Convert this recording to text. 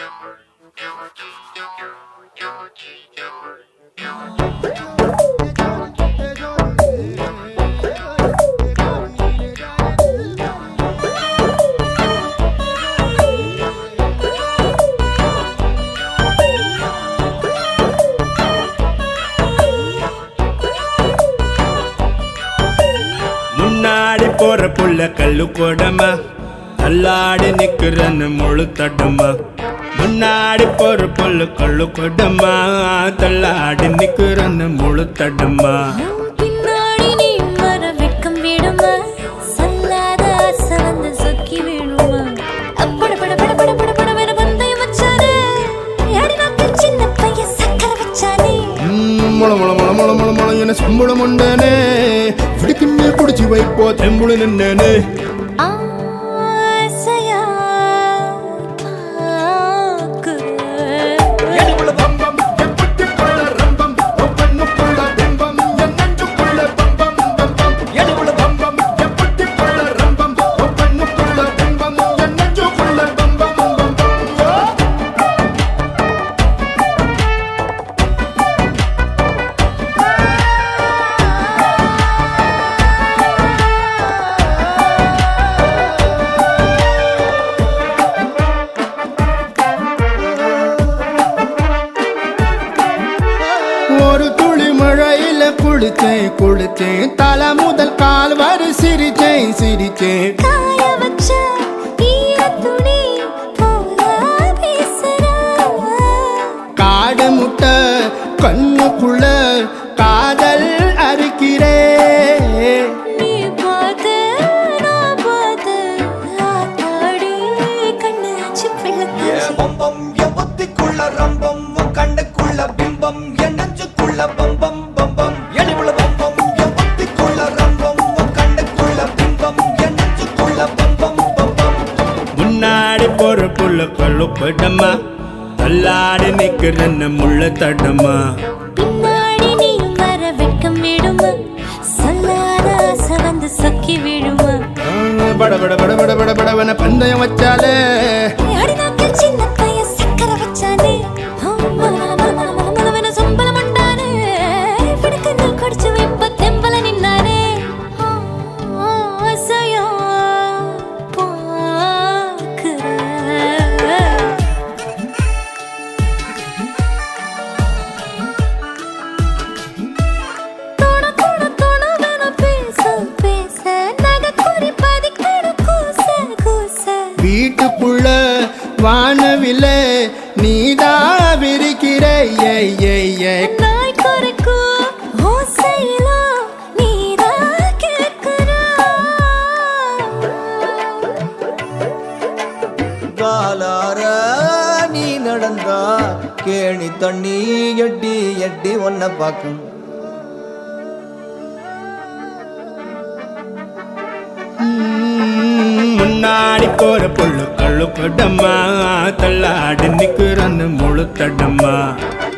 முன்னாடி போற புள்ள கல்லு கொடமா தள்ளாடி நிக்கிறன்னு முழு தடமா முன்னாடி போற புள்ள கல்லு கொடமா தள்ளாடி நிக்கிறன்னு முழு தடமா பின்னாடி நீ வர வெக்கம் விடுமா சொல்லாத ஆசை வந்து சொக்கி விடுமா அப்பட பட பட பட பட பட வேற பந்தயம் வச்சானே அடி நாக்கில் சின்ன பையன் சக்கரை வச்சானே ம், முள முள முள முள முள முள என சம்பளம் உண்டனே பிடிக்குமே குடிச்சு வைப்போ தெம்புல நின்னே ஆசையா பார்க்கிறேன். ஒரு துளி மழையில குளிச்சேன் குளிச்சேன் தலை முதல் கால் வரை சிரிச்சேன் சிரிச்சேன் காய வச்ச ஈரத்துணி போல பேசுறா. காடு முட்டை கண்ணுக்குள்ள காதல் அறுக்கிறே நீ பார்த்து, நான் பார்த்து, ஆத்தாடி கண்ணாச்சு பிள்ளைத்தாச்சு. பம்பம் என் புத்திக்குள்ள ரம்பம் உன் கண்ணுக்குள்ள பிம்பம் என் நெஞ்சுக்குள்ள பம்பம் பம்பம் எலிவுள்ள பம்பம் என் புத்திக்குள்ள ரம்பம் உன் கண்ணுக்குள்ள பிம்பம் என் நெஞ்சுக்குள்ள பம்பம் பம்பம் முன்னாடி போற புள்ள கல்லு படமா தள்ளாடி நிக்கிறன்னு முள்ள தடமா பின்னாடி நீ வர வெட்கம் விடுமா சொல்லாத ஆசை வந்து சொக்கி விடுமா பட பட பட பட பட படவன பந்தயம் வச்சாலே அடி நாக்கில் சின்ன பையன் சக்கரை வச்சானே ஓ, மல, மல, மல, மல, மல, மலவென சொம்பலம் உண்டானே. பிடிக்க நீ குடிச்சு வைப்ப தெம்பல நின்னானே. ஆ, ஆசையா பார்க்கிறேன். தொண, தொண, தொணவென பேச, பேச, நகைக்குறி பதிக்கிடு கூச, கூச. வீட்டுக்குள்ள வானவில நீதா விரிக்கிற ஏய் ஏய் ஏய் நாய் குறைக்கும் ஓசையிலும் நீதான் கேட்கிறா. காலார நீ நடந்தா கேணி தண்ணி எட்டி எட்டி ஒன்ன பாக்கும் ம், முன்னாடி போற புள்ள கல்லு கொடமா தள்ளாடி நிக்கிறன்னு முழு தடமா